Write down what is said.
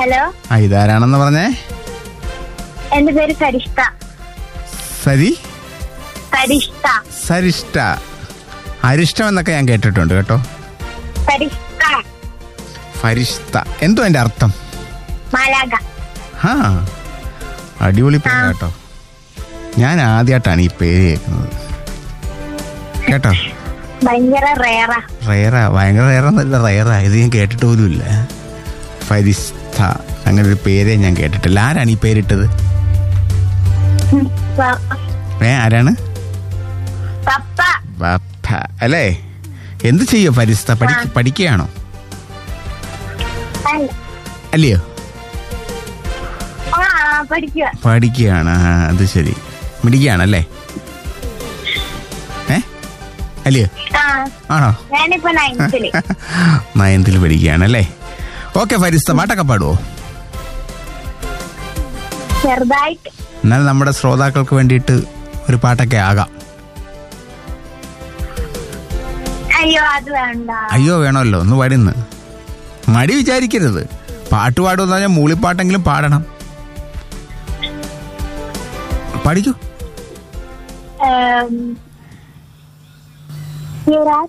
Hello ആ ഇതാരാണെന്ന് പറഞ്ഞേ എന്റെ പേര് സരിഷ്ത സരി സരിഷ്ത സരിഷ്ട അരിഷ്ടം എന്നൊക്കെ ഞാൻ കേട്ടിട്ടുണ്ട് കേട്ടോ സരിഷ്ത ഫരിഷ്ത എന്തോ അതിന്റെ അർത്ഥം മാലാക ഹാ അടിപൊളി പേര് കേട്ടോ ഞാൻ ആദ്യമായിട്ടാണ് ഈ പേര് കേൾക്കുന്നത് കേട്ടോ ഭയങ്കര റേറാ റയറാ ഭയങ്കര റയറെന്നല്ല റയറാ ഇത് ഞാൻ കേട്ടിട്ട് പോലുമില്ല ഫരിസ്ഥ അങ്ങനെ ഒരു പേരെ ഞാൻ കേട്ടിട്ടില്ല ആരാണ് ഈ പേരിട്ടത് ഏ ആരാണ് പപ്പ ബാപ്പ അല്ലേ എന്ത് ചെയ്യോ ഫരിസ്ഥ പഠി പഠിക്കുകയാണോ അല്ല. അല്ലയോ ആ പഠിക്കുക പഠിക്കുകയാണ് ആ, അത് ശരി മിടിക്കുകയാണല്ലേ ഏ അല്ലയോ ആ ആണോ ഞാനിപ്പോ നയൻത്തില് നയൻത്തിൽ പഠിക്കുകയാണല്ലേ ഓക്കെ ഫരിസ്ഥ പാട്ടൊക്കെ പാടുവോ ചെറുതായിട്ട് എന്നാൽ നമ്മുടെ ശ്രോതാക്കൾക്ക് വേണ്ടിയിട്ട് ഒരു പാട്ടൊക്കെ ആകാം അയ്യോ അത് വേണ്ട അയ്യോ വേണമല്ലോ ഒന്ന് പാടുന്ന് മടി വിചാരിക്കരുത് പാട്ട് പാടുമെന്ന് പറഞ്ഞാൽ മൂളിപ്പാട്ടെങ്കിലും പാടണം പഠിക്കൂ ഏം, യുവരാജ്